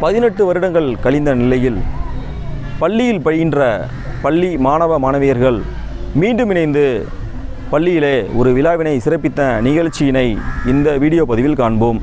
பதினெட்டு வருடங்கள் கழிந்த நிலையில் பள்ளியில் பயின்ற பள்ளி மாணவ மாணவியர்கள் மீண்டும் இணைந்து பள்ளியிலே ஒரு விழாவினை சிறப்பித்த நிகழ்ச்சியினை இந்த வீடியோ பதிவில் காண்போம்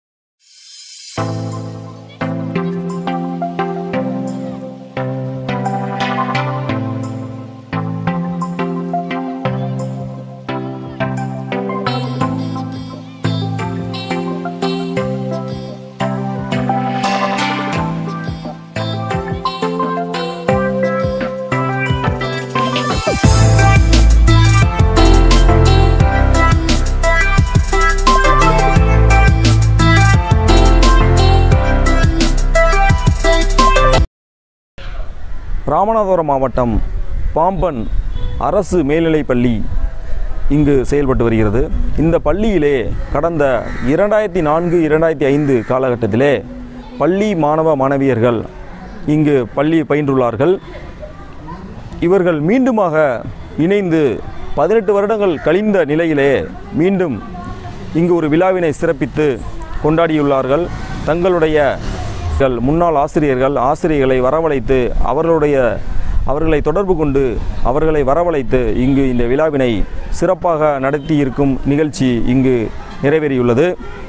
ராமநாதபுரம் மாவட்டம் பாம்பன் அரசு மேல்நிலைப் பள்ளி இங்கு செயல்பட்டு வருகிறது இந்த பள்ளியிலே கடந்த இரண்டாயிரத்தி நான்கு இரண்டாயிரத்தி ஐந்து காலகட்டத்திலே பள்ளி மாணவ மாணவியர்கள் இங்கு பள்ளி பயின்றுள்ளார்கள் இவர்கள் மீண்டுமாக இணைந்து பதினெட்டு வருடங்கள் கழிந்த நிலையிலே மீண்டும் இங்கு ஒரு விழாவினை சிறப்பித்து கொண்டாடியுள்ளார்கள் தங்களுடைய கள் முன்னாள் ஆசிரியர்கள் ஆசிரியர்களை வரவழைத்து அவர்களுடைய அவர்களை தொடர்பு கொண்டு அவர்களை வரவழைத்து இங்கு இந்த விழாவினை சிறப்பாக நடத்தியிருக்கும் நிகழ்ச்சி இங்கு நிறைவேறியுள்ளது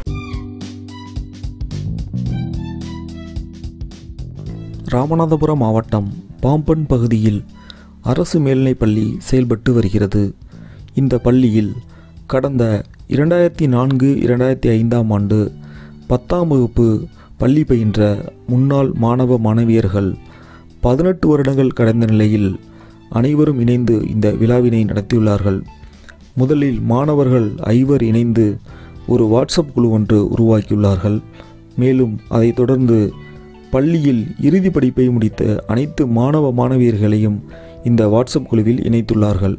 ராமநாதபுரம் மாவட்டம் பாம்பன் பகுதியில் அரசு மேல்நிலைப் பள்ளி செயல்பட்டு வருகிறது இந்த பள்ளியில் கடந்த இரண்டாயிரத்தி நான்கு இரண்டாயிரத்தி ஐந்தாம் ஆண்டு பத்தாம் வகுப்பு பள்ளி பயின்ற முன்னாள் மாணவ மாணவியர்கள் பதினெட்டு வருடங்கள் கடந்த நிலையில் அனைவரும் இணைந்து இந்த விழாவினை நடத்தியுள்ளார்கள் முதலில் மாணவர்கள் ஐவர் இணைந்து ஒரு வாட்ஸ்அப் குழு ஒன்று உருவாக்கியுள்ளார்கள் மேலும் அதைத் தொடர்ந்து பள்ளியில் இறுதி படிப்பை முடித்த அனைத்து மாணவ மாணவியர்களையும் இந்த வாட்ஸ்அப் குழுவில் இணைத்துள்ளார்கள்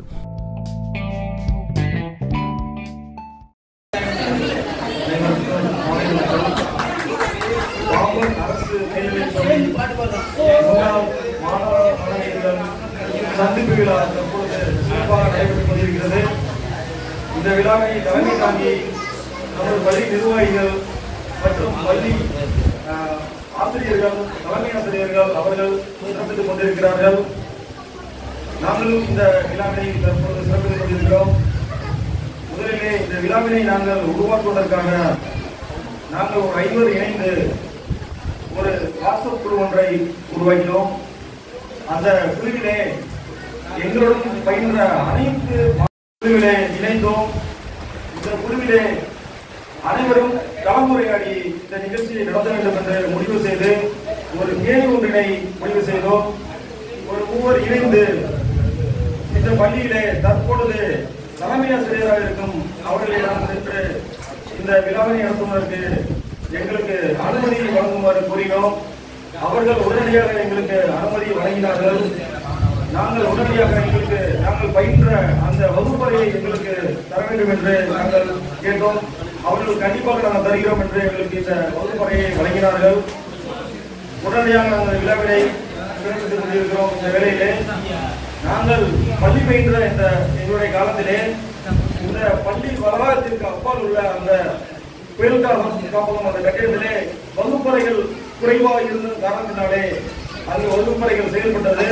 பாம்பன் அரசு மேல்நிலைப்பள்ளி முன்னாள் மாணவ மாணவியர்கள் சந்திப்பு விழா தற்பொழுது சிறப்பாக நடைபெற்றுக் கொண்டிருக்கிறது இந்த விழாவை தலைமை தாங்கி நமது பள்ளி நிர்வாகிகள் மற்றும் பள்ளி ஆஹ், ஆசிரியர்கள் தலைமை ஆசிரியர்கள் அவர்கள் சிறப்பித்துக் கொண்டிருக்கிறார்கள் நாங்களும் இந்த விழாவினை தற்பொழுது சிறப்பித்துக் கொண்டிருக்கிறோம் முதலிலே இந்த விழாவினை நாங்கள் உருவாக்குவதற்காக நாங்கள் ஒரு ஐவர் இணைந்து ஒரு வாட்ஸ்அப் குழு ஒன்றை உருவாக்கினோம் அந்த குழுவிலே எங்களுடன் பயின்ற அனைத்து குழுவிலே இணைந்தோம் இந்த குழுவிலே அனைவரும் கலந்துரையாடி இந்த நிகழ்ச்சியை நடத்த வேண்டும் என்று முடிவு செய்து ஒரு கேள்வி ஒன்றினை முடிவு செய்தோம் ஒரு மூவர் இணைந்து இந்த பள்ளியிலே தற்பொழுது தலைமை ஆசிரியராக இருக்கும் அவர்களை நாம் சென்று இந்த விழாவினை நடத்துவதற்கு எங்களுக்கு அனுமதி வழங்குமாறு கூறினோம் அவர்கள் உடனடியாக எங்களுக்கு அனுமதி வழங்கினார்கள் நாங்கள் உடனடியாக எங்களுக்கு நாங்கள் பயின்ற அந்த வகுப்பறையை எங்களுக்கு தர வேண்டும் என்று நாங்கள் கேட்டோம் அவர்கள் கண்டிப்பாக நாங்கள் தருகிறோம் என்று எங்களுக்கு இந்த வகுப்பறையை வழங்கினார்கள் உடனடியாக நாங்கள் விழாவினை சிறப்பித்துக் கொண்டிருக்கிறோம் இந்த வேளையிலே நாங்கள் பள்ளி பயின்ற இந்த எங்களுடைய காலத்திலே இந்த பள்ளி வளாகத்திற்கு அப்பால் உள்ள அந்த புயல் காப்பகம் காப்பகம் அந்த கட்டிடத்திலே வகுப்பறைகள் குறைவாக இருந்த காரணத்தினாலே அங்கு வகுப்பறைகள் செயல்பட்டது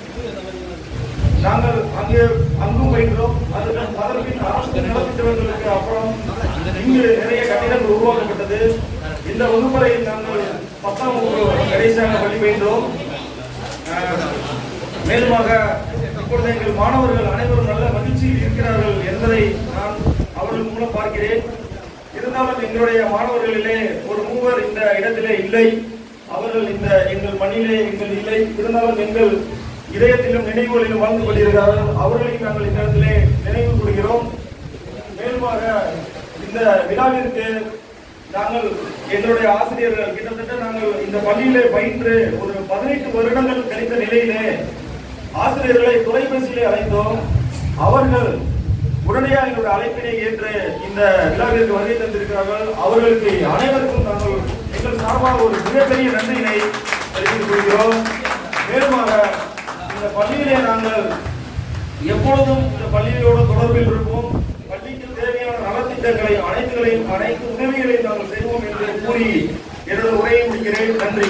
நாங்கள் அங்கே அங்கும் பயின்றோம் அதற்கு அதற்பின் அரசு நலத்திட்டங்களுக்கு அப்புறம் இங்கு நிறைய கட்டிடங்கள் உருவாக்கப்பட்டது இந்த வகுப்பறையில் நாங்கள் பத்தாம் வகுப்பு கடைசியாக பள்ளி பயின்றோம் ஆஹ், மேலுமாக இப்பொழுது எங்கள் மாணவர்கள் அனைவரும் நல்ல மகிழ்ச்சியில் இருக்கிறார்கள் என்பதை நான் அவர்கள் மூலம் பார்க்கிறேன் இருந்தாலும் எங்களுடைய மாணவர்களிலே ஒரு மூவர் இந்த இடத்திலே இல்லை அவர்கள் இந்த எங்கள் மண்ணிலே எங்கள் இல்லை இருந்தாலும் எங்கள் இதயத்திலும் நினைவுகளிலும் வாழ்ந்து கொண்டிருக்கிறார்கள் அவர்களையும் நாங்கள் இந்த இடத்திலே நினைவு கூறுகிறோம் மேலுமாக இந்த விழாவிற்கு நாங்கள் எங்களுடைய ஆசிரியர்கள் கிட்டத்தட்ட நாங்கள் இந்த பள்ளியிலே பயின்று ஒரு பதினெட்டு வருடங்கள் கழித்த நிலையிலே ஆசிரியர்களை தொலைபேசியிலே அழைத்தோம் அவர்கள் உடனடியாக எங்களுடைய அழைப்பினை ஏற்று இந்த விழாவிற்கு வருகை தந்திருக்கிறார்கள் அவர்களுக்கு அனைவருக்கும் நாங்கள் எங்கள் சார்பாக ஒரு மிகப்பெரிய நன்றியினை தெரிவித்துக் கொள்கிறோம் மேலுமாக இந்த பள்ளியிலே நாங்கள் எப்பொழுதும் இந்த பள்ளியோடு தொடர்பில் இருப்போம் பள்ளிக்கு தேவையான நலத்திட்டங்களை அனைத்துகளையும் அனைத்து உதவிகளையும் நாங்கள் செய்வோம் என்று கூறி என்னோட உரையை முடிக்கிறேன் நன்றி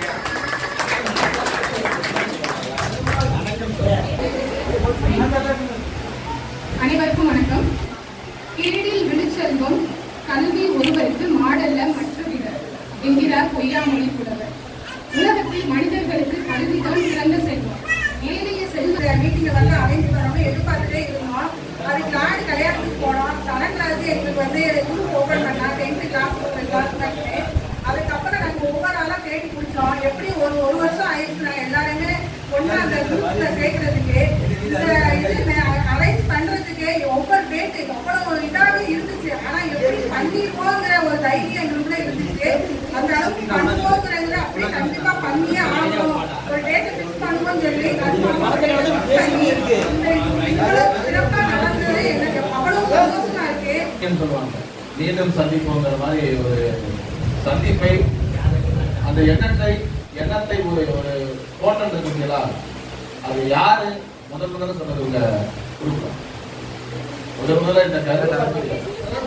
அனைவருக்கும் வணக்கம் இருடில் விழுச்செல்வம் கல்வி ஒருவருக்கு மாடல்ல மற்றவிடர் என்கிறார் பொய்யாமொழி புலவர் உலகத்தில் மனிதர்களுக்கு கல்விதான் சிறந்த செல்வம் ஏனைய செல்வ மீட்டிங்கை வந்து அரேஞ்ச் பண்ணணும் எதிர்பார்த்துட்டே இருந்தோம் அதுக்கு நாடு கல்யாணத்துக்கு போனோம் செவன்த் கிளாஸ் எங்களுக்கு வந்து குரூப் ஓப்பன் பண்ணா டென்த்து கிளாஸ் கிளாஸ் பண்ணிட்டு அதுக்கப்புறம் நாங்கள் ஒவ்வொரு ஆளாக தேடி பிடிச்சோம் எப்படி ஒரு ஒரு வருஷம் ஆயிடுச்சு நாங்கள் எல்லாருமே ஒன்றா அந்த குரூப்பில் சேர்க்கறதுக்கு இந்த இது அரேஞ்ச் பண்ணுறதுக்கு ஒவ்வொரு டேட்டு அவ்வளோ இதாகவே இருந்துச்சு ஆனால் எப்படி பண்ணிப்போங்கிற ஒரு தைரியம் எங்களுக்குள்ள இருந்துச்சு அந்த அளவுக்கு பண்ணுவோங்கிறத அப்படியே கண்டிப்பாக பண்ணியே ஆகணும் ஒரு டேட்டை ஃபிக்ஸ் பண்ணுவோம்னு சொல்லி கன்ஃபார்மாக பண்ணி இவ்வளவு சிறப்பாக நடந்தது எனக்கு அவ்வளவு சந்தோஷமா இருக்கு ன்னு சொல்லுவாங்க மீண்டும் சந்திப்போங்கிற மாதிரி ஒரு சந்திப்பை அந்த எண்ணத்தை எண்ணத்தை ஒரு ஒரு தோட்டம் இருக்குங்களா அது யாரு முதல் முதல்ல சொன்னது உங்க குரூப் முதல் முதல்ல இந்த கருத்தை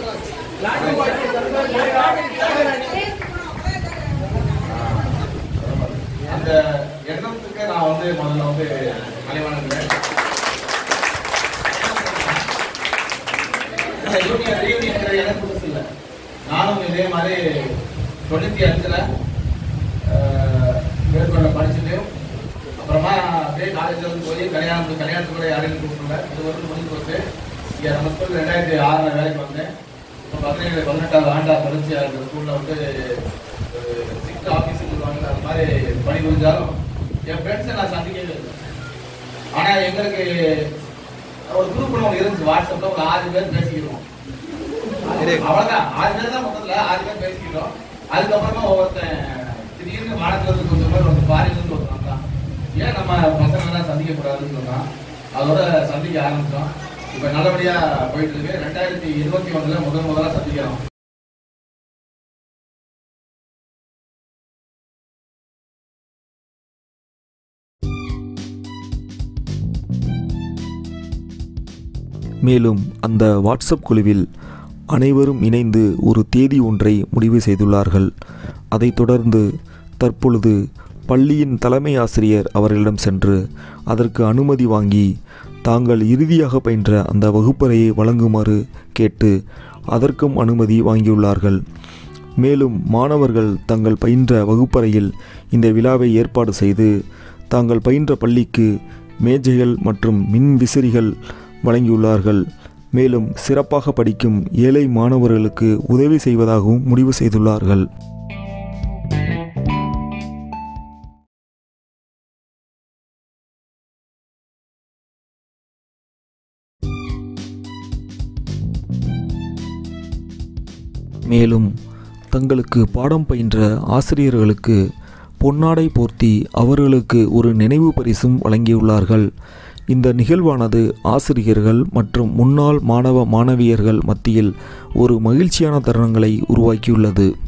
அந்த எண்ணத்துக்கு நான் வந்து முதல்ல வந்து மலைவானுங்கிறேன் யூனியன் ரீயூனியன்ங்கிற எனக்கு புதுசு இல்லை நானும் இதே மாதிரி தொண்ணூற்றி அஞ்சில் மேற்கொள்ள படிச்சுட்டு அப்புறமா அப்படியே காலேஜில் வந்து போய் கல்யாணம் கல்யாணத்துக்கு கூட யாரையும் கூப்பிடல இது வந்து முடிஞ்சு போச்சு இங்கே நம்ம ஸ்கூல் ரெண்டாயிரத்தி ஆறில் வேலைக்கு வந்தேன் இப்போ பதினேழு பதினெட்டாவது ஆண்டா படிச்சு அந்த ஸ்கூலில் வந்து சிக்ஸ் ஆஃபீஸ் சொல்லுவாங்க அந்த மாதிரி பணி புரிஞ்சாலும் என் ஃப்ரெண்ட்ஸை நான் சந்திக்கவே இல்லை ஆனால் எங்களுக்கு ஒரு குரூப் ஒன்று இருந்துச்சு வாட்ஸ்அப்ல ஒரு ஆறு பேர் பேசிக்கிறோம் அவ்வளவுதான் ஆறு பேர் தான் மொத்தத்துல ஆறு பேர் பேசிக்கிறோம் அதுக்கப்புறமா ஒவ்வொருத்தன் திடீர்னு வானத்துல இருந்து கொஞ்சம் பேர் வந்து பாரில இருந்து ஒருத்தன் வந்தான் ஏன் நம்ம பசங்க எல்லாம் சந்திக்க கூடாதுன்னு சொன்னான் அதோட சந்திக்க ஆரம்பிச்சோம் இப்ப நல்லபடியா போயிட்டு இருக்கு ரெண்டாயிரத்தி இருபத்தி ஒண்ணுல முதல் முதலா சந்திக்கிறோம் மேலும் அந்த வாட்ஸ்அப் குழுவில் அனைவரும் இணைந்து ஒரு தேதி ஒன்றை முடிவு செய்துள்ளார்கள் அதைத் தொடர்ந்து தற்பொழுது பள்ளியின் தலைமை ஆசிரியர் அவர்களிடம் சென்று அதற்கு அனுமதி வாங்கி தாங்கள் இறுதியாக பயின்ற அந்த வகுப்பறையை வழங்குமாறு கேட்டு அதற்கும் அனுமதி வாங்கியுள்ளார்கள் மேலும் மாணவர்கள் தங்கள் பயின்ற வகுப்பறையில் இந்த விழாவை ஏற்பாடு செய்து தாங்கள் பயின்ற பள்ளிக்கு மேஜைகள் மற்றும் மின் விசிறிகள் வழங்கியுள்ளார்கள் மேலும் சிறப்பாக படிக்கும் ஏழை மாணவர்களுக்கு உதவி செய்வதாகவும் முடிவு செய்துள்ளார்கள் மேலும் தங்களுக்கு பாடம் பயின்ற ஆசிரியர்களுக்கு பொன்னாடை போர்த்தி அவர்களுக்கு ஒரு நினைவு பரிசும் வழங்கியுள்ளார்கள் இந்த நிகழ்வானது ஆசிரியர்கள் மற்றும் முன்னாள் மாணவ மாணவியர்கள் மத்தியில் ஒரு மகிழ்ச்சியான தருணங்களை உருவாக்கியுள்ளது